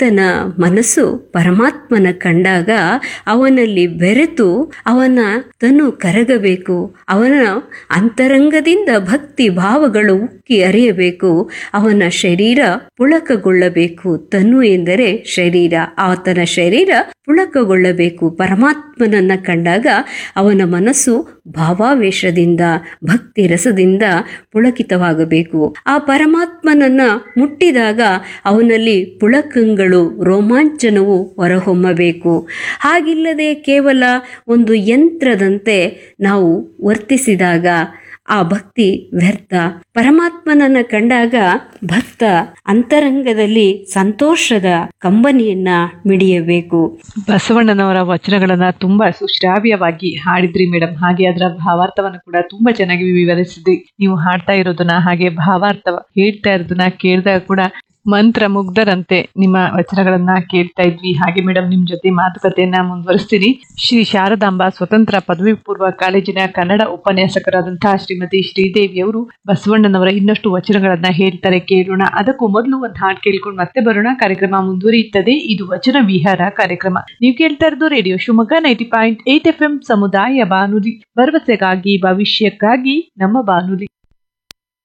ಭಕ್ತನ ಮನಸ್ಸು ಪರಮಾತ್ಮನ ಕಂಡಾಗ ಅವನಲ್ಲಿ ಬೆರೆತು ಅವನ ತನು ಕರಗಬೇಕು ಅವನ ಅಂತರಂಗದಿಂದ ಭಕ್ತಿ ಭಾವಗಳು ಉಕ್ಕಿ ಅರಿಯಬೇಕು ಅವನ ಶರೀರ ಪುಳಕಗೊಳ್ಳಬೇಕು ತನು ಎಂದರೆ ಶರೀರ ಆತನ ಶರೀರ ಪುಳಕಗೊಳ್ಳಬೇಕು ಪರಮಾತ್ಮನನ್ನ ಕಂಡಾಗ ಅವನ ಮನಸ್ಸು ಭಾವಾವೇಶದಿಂದ ಭಕ್ತಿ ರಸದಿಂದ ಪುಳಕಿತವಾಗಬೇಕು ಆ ಪರಮಾತ್ಮನನ್ನ ಮುಟ್ಟಿದಾಗ ಅವನಲ್ಲಿ ಪುಳಕಗಳು ರೋಮಾಂಚನವು ಹೊರಹೊಮ್ಮಬೇಕು ಹಾಗಿಲ್ಲದೆ ಕೇವಲ ಒಂದು ಯಂತ್ರದಂತೆ ನಾವು ವರ್ತಿಸಿದಾಗ ಆ ಭಕ್ತಿ ವ್ಯರ್ಥ ಪರಮಾತ್ಮನನ್ನ ಕಂಡಾಗ ಭಕ್ತ ಅಂತರಂಗದಲ್ಲಿ ಸಂತೋಷದ ಕಂಬನಿಯನ್ನ ಮಿಡಿಯಬೇಕು ಬಸವಣ್ಣನವರ ವಚನಗಳನ್ನ ತುಂಬಾ ಸುಶ್ರಾವ್ಯವಾಗಿ ಹಾಡಿದ್ರಿ ಮೇಡಮ್ ಹಾಗೆ ಅದರ ಭಾವಾರ್ಥವನ್ನು ಕೂಡ ತುಂಬಾ ಚೆನ್ನಾಗಿ ವಿವರಿಸಿದ್ರಿ ನೀವು ಹಾಡ್ತಾ ಇರೋದನ್ನ ಹಾಗೆ ಭಾವಾರ್ಥ ಹೇಳ್ತಾ ಇರೋದನ್ನ ಕೇಳಿದಾಗ ಕೂಡ ಮಂತ್ರ ಮುಗ್ಧರಂತೆ ನಿಮ್ಮ ವಚನಗಳನ್ನ ಕೇಳ್ತಾ ಇದ್ವಿ ಹಾಗೆ ಮೇಡಮ್ ನಿಮ್ ಜೊತೆ ಮಾತುಕತೆಯನ್ನ ಮುಂದುವರಿಸ್ತೀನಿ ಶ್ರೀ ಶಾರದಾಂಬ ಸ್ವತಂತ್ರ ಪದವಿ ಪೂರ್ವ ಕಾಲೇಜಿನ ಕನ್ನಡ ಉಪನ್ಯಾಸಕರಾದಂತಹ ಶ್ರೀಮತಿ ಶ್ರೀದೇವಿ ಅವರು ಬಸವಣ್ಣನವರ ಇನ್ನಷ್ಟು ವಚನಗಳನ್ನ ಹೇಳ್ತಾರೆ ಕೇಳೋಣ ಅದಕ್ಕೂ ಮೊದಲು ಒಂದು ಹಾಡು ಕೇಳ್ಕೊಂಡು ಮತ್ತೆ ಬರೋಣ ಕಾರ್ಯಕ್ರಮ ಮುಂದುವರಿಯುತ್ತದೆ ಇದು ವಚನ ವಿಹಾರ ಕಾರ್ಯಕ್ರಮ ನೀವು ಕೇಳ್ತಾ ಇರೋದು radio Shivamogga ninety point eight F M ಸಮುದಾಯ ಬಾನುಲಿ ಭರವಸೆಗಾಗಿ ಭವಿಷ್ಯಕ್ಕಾಗಿ ನಮ್ಮ ಬಾನುಲಿ